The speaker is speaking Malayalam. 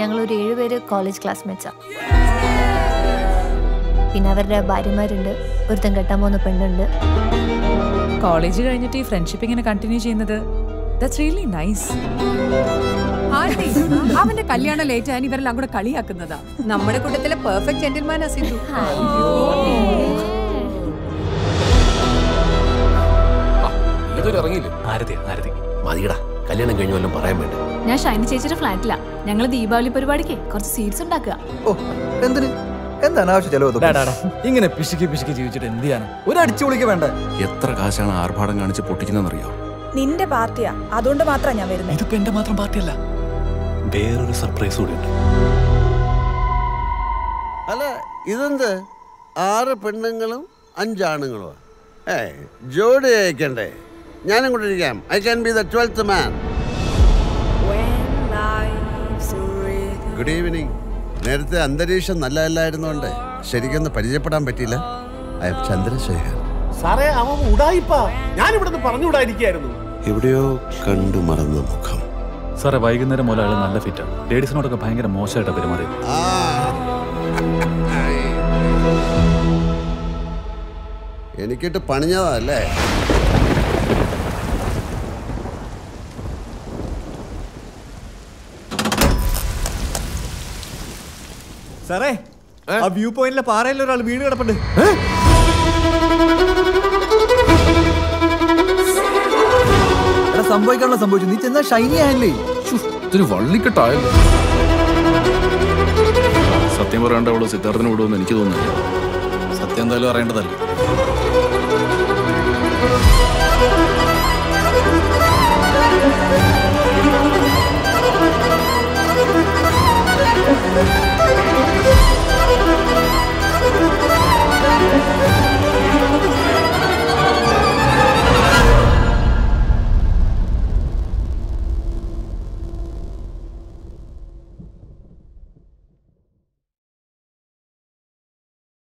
ഞങ്ങൾ ഒരു ഏഴുപേര് കോളേജ് ക്ലാസ്മേറ്റ്സാ പിന്നെ അവരുടെ ഭാര്യമാരുണ്ട് ഒരുത്തൻ കെട്ടാൻ പോകുന്ന പെണ്ണുണ്ട് കോളേജ് കഴിഞ്ഞിട്ട് ഈ ഫ്രണ്ട്ഷിപ്പ് ഇങ്ങനെ കണ്ടിന്യൂ ചെയ്യുന്നത് ദാറ്റ്സ് റിയലി നൈസ് ആർത്തി, അവന്റെ കല്യാണം ലേറ്റ് ആയാലും ഇവരെല്ലാം കൂടെ കളിയാക്കുന്നതാ നമ്മുടെ കൂട്ടത്തിലെ പെർഫെക്റ്റ് ജെന്റിൽമാനാ സിന്ധു ഇതൊരു ഇറങ്ങിയില്ലേ ആരതി ആരതി മതിയടാ കല്യാണം കഴിഞ്ഞ വല്ലതും പറയാൻ വേണ്ട ഞാൻ ഷൈനി ചേച്ചിയുടെ ഫ്ലാറ്റിലാ ഞങ്ങൾ ദീപാവലി പരിപാടിക്ക് കുറച്ച് സീറ്റ്സ് ഉണ്ടാക്കുക ഓ എന്തിന് എന്താണ് ആവശ്യം ചെലവ് ഡാ, ഡാ, ഡാ. ഇങ്ങനെ പിശുക്കി പിശുക്കി ജീവിച്ചിട്ട് എന്ത് ചെയ്യാനാ ഒരു അടിച്ചു പൊളിക്ക് വേണ്ട എത്ര കാശാണ് ആർഭാടം കാണിച്ച് പൊട്ടിക്കുന്നതെന്നറിയോ നിന്റെ പാർട്ടിയാ അതുകൊണ്ട് മാത്രം ഞാൻ വരുന്നത് ഇതിപ്പോ എന്റെ മാത്രം പാർട്ടിയല്ല വേറൊരു സർപ്രൈസ് കൂടി ഉണ്ട് അല്ല ഇതെന്ത് ആറ് പെണ്ണുങ്ങളും അഞ്ചാണുങ്ങളും ഏ ജോഡി അയക്കണ്ടേ ഞാനും കൂടെ ഇരിക്കാം I can be the twelfth man good evening നേരത്തെ അന്തരീക്ഷം നല്ലതല്ലായിരുന്നോണ്ട് ശരിക്കൊന്ന് പരിചയപ്പെടാൻ പറ്റിയില്ല ഐ എം ചന്ദ്രശേഖർ സാറേ അവൻ ഉടായിപ്പാ ഞാൻ ഇവിടുന്ന് പറഞ്ഞുകൂടായിരിക്കായിരുന്നു എവിടെയോ കണ്ടു മറന്ന മുഖം സാറേ വൈകുന്നേരം മുതൽ അയാൾ നല്ല ഫിറ്റാ ലേഡീസിനോടൊക്കെ ഭയങ്കര മോശമായിട്ടാണ് പെരുമാറിയത് ആ എനിക്കിട്ട് പണിഞ്ഞതല്ലേ സാറേ ആ വ്യൂ പോയിന്റിലെ പാറയിൽ ഒരാൾ വീട് കിടപ്പുണ്ട് എടാ സംഭവിക്കാനുള്ള സംഭവിച്ചു നീ ചെന്നാ ഷൈനി ആയല്ലേ ഇതൊരു വള്ളിക്കെട്ടായല്ലോ സത്യം പറയാണ്ട് അവള് സിദ്ധാർത്ഥന് വിടുമെന്ന് എനിക്ക് തോന്നുന്നില്ല സത്യം എന്തായാലും അറിയേണ്ടതല്ലേ